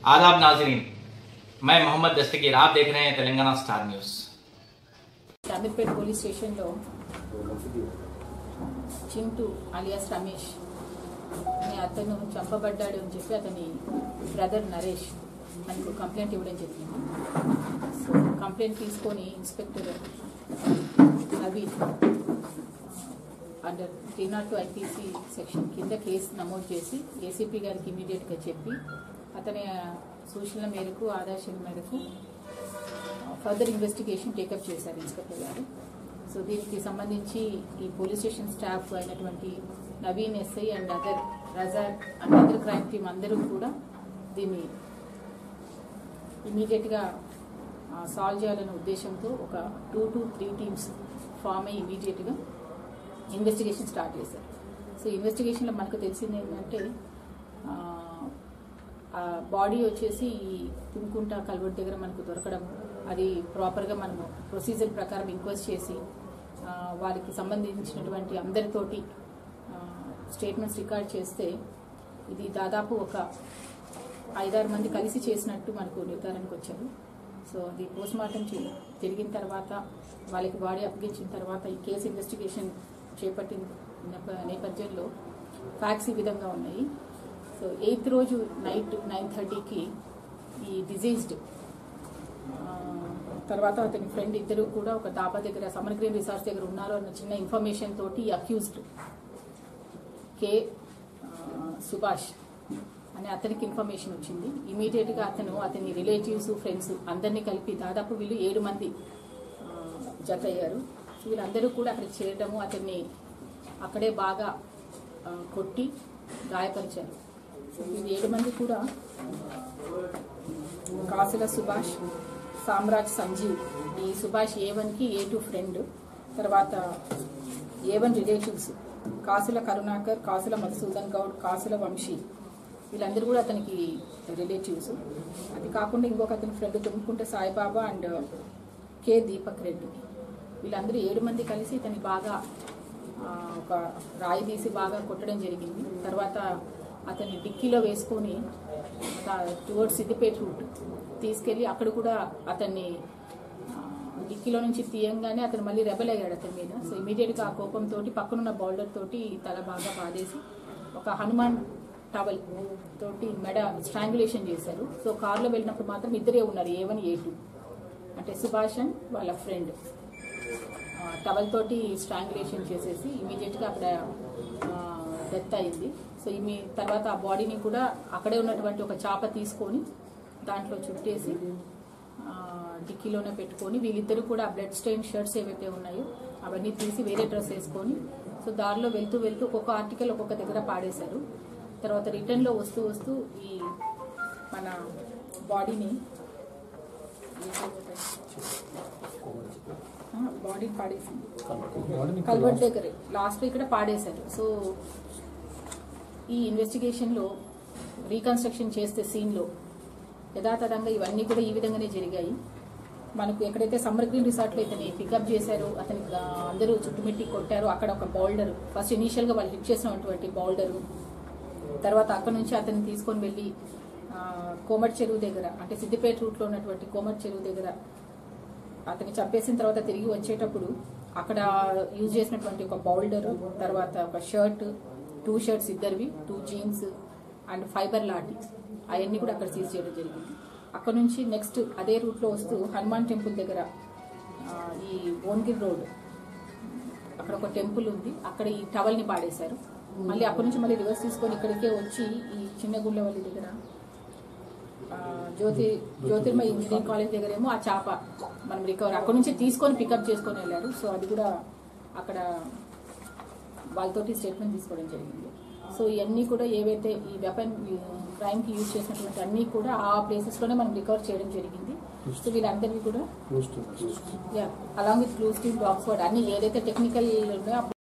आदाब नाजरीन मैं मोहम्मद दस्तगीर आप देख रहे हैं Telangana star news Shamirpet police స్టేషన్లో చింటూ అలియాస్ రమేష్ అనే అతను చంపబడ్డాడు అని చెప్పి అతని బ్రదర్ నరేష్ మనకు కంప్లైంట్ ఇవ్వడం జరిగింది సో కంప్లైంట్ తీసుకొని inspector Naveen under three not two IPC section కింద కేసు నమోదు చేసి ఏసీపీ గారికి ఇమీడియట్గా చెప్పి అతని సూచనల మేరకు ఆదేశాల మేరకు ఫర్దర్ ఇన్వెస్టిగేషన్ టేకప్ చేశారు ఇన్స్పెక్టర్ గారు సో దీనికి సంబంధించి ఈ పోలీస్ స్టేషన్ స్టాఫ్ అయినటువంటి Naveen SI and other Razak and other crime team అందరూ కూడా దీన్ని ఇమీడియట్గా సాల్వ్ చేయాలనే ఉద్దేశంతో ఒక two to three teams form అయ్యి ఇమీడియట్గా ఇన్వెస్టిగేషన్ స్టార్ట్ చేశారు సో ఇన్వెస్టిగేషన్లో మనకు తెలిసింది ఏంటంటే ఆ, ఆ బాడీ వచ్చేసి ఈ తుమ్కుంట కల్వర్ట్ దగ్గర మనకు దొరకడం అది ప్రాపర్గా మనము ప్రొసీజర్ ప్రకారం ఇంక్వెస్ట్ చేసి ఆ, వారికి సంబంధించినటువంటి అందరితోటి స్టేట్మెంట్స్ రికార్డ్ చేస్తే ఇది దాదాపు ఒక ఐదారు మంది కలిసి చేసినట్టు మనకు నిర్ధారణకు వచ్చారు సో అది పోస్ట్ మార్టం జరిగిన తర్వాత వాళ్ళకి బాడీ అప్పగించిన తర్వాత ఈ కేసు ఇన్వెస్టిగేషన్ చేపట్టిన నేప- నేపథ్యంలో ఫ్యాక్ట్స్ ఈ విధంగా ఉన్నాయి సో ఎయిత్ రోజు నైట్ నైన్ థర్టీకి ఈ డిజీజ్డ్ తర్వాత అతని ఫ్రెండ్ ఇద్దరు కూడా ఒక దాబా దగ్గర సమర్ గ్రీన్ రిసార్ట్స్ దగ్గర ఉన్నారు అన్న చిన్న ఇన్ఫర్మేషన్ తోటి అక్యూజ్డ్ కే ఆ, సుభాష్ అనే అతనికి ఇన్ఫర్మేషన్ వచ్చింది ఇమీడియట్ గా అతను అతని రిలేటివ్స్ ఫ్రెండ్స్ అందరినీ కలిపి దాదాపు వీళ్ళు ఏడు మంది ఆ, జత అయ్యారు సో వీళ్ళందరూ కూడా అక్కడికి చేరడము అతన్ని అక్కడే బాగా ఆ, కొట్టి గాయపరిచారు సో వీళ్ళు ఏడు మంది కూడా కాసుల సుభాష్ సామ్రాజ్ సంజీవ్ ఈ సుభాష్ ఏ వన్కి ఏ టూ ఫ్రెండ్ తర్వాత ఏ వన్ రిలేటివ్స్ కాసుల కరుణాకర్ కాసుల మధుసూదన్ గౌడ్ కాసుల వంశీ వీళ్ళందరూ కూడా అతనికి రిలేటివ్స్ అది కాకుండా ఇంకొక అతని ఫ్రెండ్ తుమ్ముకుంటే సాయిబాబా అండ్ కే దీపక్ రెడ్డి వీళ్ళందరూ ఏడు మంది కలిసి ఇతని బాగా ఆ, ఒక రాయి తీసి బాగా కొట్టడం జరిగింది తర్వాత అతన్ని డిక్కీలో వేసుకొని టువర్డ్స్ సిద్దిపేట రూట్ తీసుకెళ్ళి అక్కడ కూడా అతన్ని ఆ, డిక్కీలో నుంచి తీయంగానే అతను మళ్ళీ రెబల్ అయ్యాడు అతని మీద సో ఇమీడియట్గా ఆ కోపంతో పక్కనున్న బౌల్డర్ తోటి తల బాగా బాధేసి ఒక హనుమాన్ టవల్ తోటి మెడ స్ట్రాంగులేషన్ చేశారు సో కార్లో వెళ్ళినప్పుడు మాత్రం ఇద్దరే ఉన్నారు ఏ వన్ ఏ టూ అంటే సుభాష్ అండ్ వాళ్ళ ఫ్రెండ్ టవల్ తోటి స్ట్రాంగులేషన్ చేసేసి ఇమీడియట్గా అక్కడ డెత్ అయింది సో ఇమి తర్వాత ఆ బాడీని కూడా అక్కడే ఉన్నటువంటి ఒక చాప తీసుకొని దాంట్లో చుట్టేసి ఆ, డిక్కీలోనే పెట్టుకొని వీళ్ళిద్దరూ కూడా బ్లడ్ స్టెయిన్ షర్ట్స్ ఏవైతే ఉన్నాయో అవన్నీ తీసి వేరే డ్రెస్ వేసుకొని సో దారిలో వెళ్తూ వెళ్తూ ఒక్కొక్క ఆర్టికల్ ఒక్కొక్క దగ్గర పాడేశారు తర్వాత రిటర్న్లో వస్తూ వస్తూ ఈ మన బాడీని బాడీ పాడేసింది కల్వర్ట్ దగ్గర లాస్ట్ ఇక్కడ పాడేశారు సో ఈ ఇన్వెస్టిగేషన్ లో రీకన్స్ట్రక్షన్ చేస్తే సీన్ లో యథాతథంగా ఇవన్నీ కూడా ఈ విధంగానే జరిగాయి మనకు ఎక్కడైతే సమ్మర్ గ్రీన్ రిసార్ట్ లో ఇతని పికప్ చేశారు అతని ఆ, అందరూ చుట్టుమిట్టి కొట్టారు అక్కడ ఒక బౌల్డర్ ఫస్ట్ ఇనీషియల్ గా వాళ్ళు హిట్ చేసినటువంటి బౌల్డర్ తర్వాత అక్కడ నుంచి అతన్ని తీసుకొని వెళ్ళి ఆ, కోమటి చెరువు దగ్గర అంటే సిద్దిపేట రూట్ లో ఉన్నటువంటి కోమటి చెరువు దగ్గర అతన్ని చంపేసిన తర్వాత తిరిగి వచ్చేటప్పుడు అక్కడ యూజ్ చేసినటువంటి ఒక బౌల్డర్ తర్వాత ఒక షర్ట్ టూ షర్ట్స్ ఇద్దరివి టూ జీన్స్ అండ్ ఫైబర్ లాటి అవన్నీ కూడా అక్కడ సీజ్ చేయడం జరిగింది అక్కడ నుంచి నెక్స్ట్ అదే రూట్లో వస్తూ హనుమాన్ టెంపుల్ దగ్గర ఆ, ఈ ఓన్గిర్ రోడ్ అక్కడ ఒక టెంపుల్ ఉంది అక్కడ ఈ టవల్ ని పాడేశారు మళ్ళీ అక్కడి నుంచి మళ్ళీ రివర్స్ తీసుకొని ఇక్కడికే వచ్చి ఈ చిన్న గుండెవల్లి దగ్గర ఆ, జ్యోతి జ్యోతిర్మయ ఇంజనీరింగ్ కాలేజ్ దగ్గర ఏమో ఆ చాప మనం రికవర్ అక్కడ నుంచి తీసుకొని పికప్ చేసుకొని వెళ్ళారు సో అది కూడా అక్కడ వాళ్ళతోటి స్టేట్మెంట్ తీసుకోవడం జరిగింది సో ఇవన్నీ కూడా ఏవైతే ఈ వెపన్ క్రైమ్ కి యూజ్ చేసినటువంటి అన్ని కూడా ఆ ప్లేసెస్ లోనే మనం రికవర్ చేయడం జరిగింది సో వీళ్ళందరినీ కూడా along with clues team dogs అన్ని ఏదైతే టెక్నికల్ ఉన్నాయో ఆ